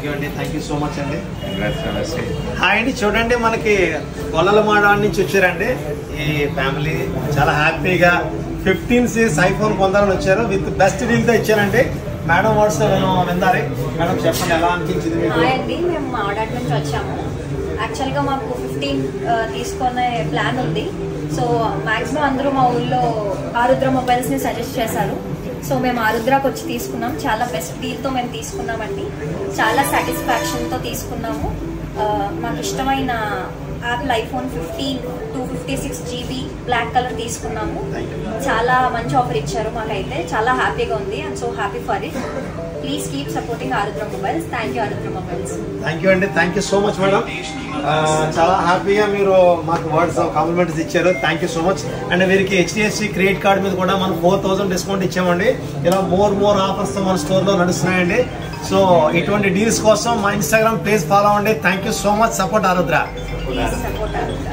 thank you అండి thank you so much అండి congrats నమస్తే హాయ్ అండి చూడండి మనకి గొల్లలమాడ నుంచి వచ్చారండి ఈ ఫ్యామిలీ చాలా హ్యాపీగా ఫిఫ్టీన్ సీస్ ఐఫోన్ పొందాలని వచ్చారు విత్ బెస్ట్ డీల్తో ఇచ్చారండి మేడం వర్డ్స్ విందారే మేడం చెప్పండి ఎలా అనిపించింది మీకు హాయ్ అండి మేము ఆడాట్ నుంచి వచ్చాము యాక్చువల్గా మాకు ఫిఫ్టీన్ తీసుకునే ప్లాన్ ఉంది సో మాక్సిమం అందరూ మా ఊళ్ళో ఆరుద్ర మొబైల్స్ని సజెస్ట్ చేశారు సో మేము ఆరుద్రాకి వచ్చి తీసుకున్నాం చాలా బెస్ట్ డీల్తో మేము తీసుకున్నామండి చాలా సాటిస్ఫాక్షన్తో తీసుకున్నాము ఆ, మాకు ఇష్టమైన Apple iPhone fifteen two fifty six GB black colour తీసుకున్నాము చాలా మంచి ఆఫర్ ఇచ్చారు మాకైతే చాలా హ్యాపీగా ఉంది and so happy for it please keep supporting Arudra mobiles thank you Arudra mobiles thank you అండి thank you so much madam చాలా హ్యాపీగా మీరు మాకు వర్డ్స్ కాంప్లిమెంట్స్ ఇచ్చారు thank you so much and వీరికి హెచ్డిఎఫ్సి క్రెడిట్ కార్డ్ మీద కూడా మనం ఫోర్ థౌసండ్ డిస్కౌంట్ ఇచ్చామండి ఇలా మోర్ మోర్ ఆఫర్స్ మన స్టోర్లో నడుస్తున్నాయండి సో ఇటువంటి డీల్స్ కోసం మా ఇన్స్టాగ్రామ్ పేజ్ ఫాలో అవ్వండి thank you so much support Arudra please support Arudra